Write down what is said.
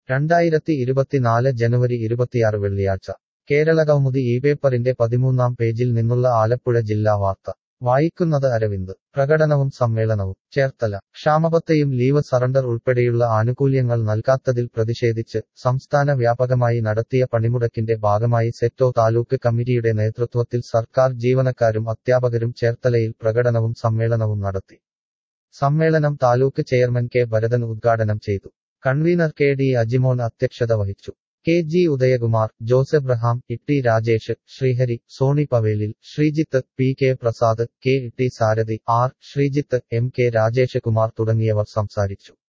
രണ്ടായിരത്തി ഇരുപത്തിനാല് ജനുവരി ഇരുപത്തിയാറ് വെള്ളിയാഴ്ച കേരളകൗമുദി ഈ പേപ്പറിന്റെ പതിമൂന്നാം പേജിൽ നിന്നുള്ള ആലപ്പുഴ ജില്ലാ വാർത്ത വായിക്കുന്നത് അരവിന്ദ് പ്രകടനവും സമ്മേളനവും ചേർത്തല ക്ഷാമബത്തെയും ലീവ് സറണ്ടർ ഉൾപ്പെടെയുള്ള ആനുകൂല്യങ്ങൾ നൽകാത്തതിൽ പ്രതിഷേധിച്ച് സംസ്ഥാന വ്യാപകമായി നടത്തിയ പണിമുടക്കിന്റെ ഭാഗമായി സെറ്റോ താലൂക്ക് കമ്മിറ്റിയുടെ നേതൃത്വത്തിൽ സർക്കാർ ജീവനക്കാരും അധ്യാപകരും ചേർത്തലയിൽ പ്രകടനവും സമ്മേളനവും നടത്തി സമ്മേളനം താലൂക്ക് ചെയർമാൻ കെ ഭരതൻ ഉദ്ഘാടനം ചെയ്തു കൺവീനർ കെ ഡി അജിമോൻ അധ്യക്ഷത വഹിച്ചു K G Udayakumar Jose Abraham Itty Rajesh Sreehari Sony Pavelil Sreejith P K Prasad K Itty Sarathi R Sreejith M K Rajesh Kumar തുടങ്ങിയവർ സംസാരിച്ചു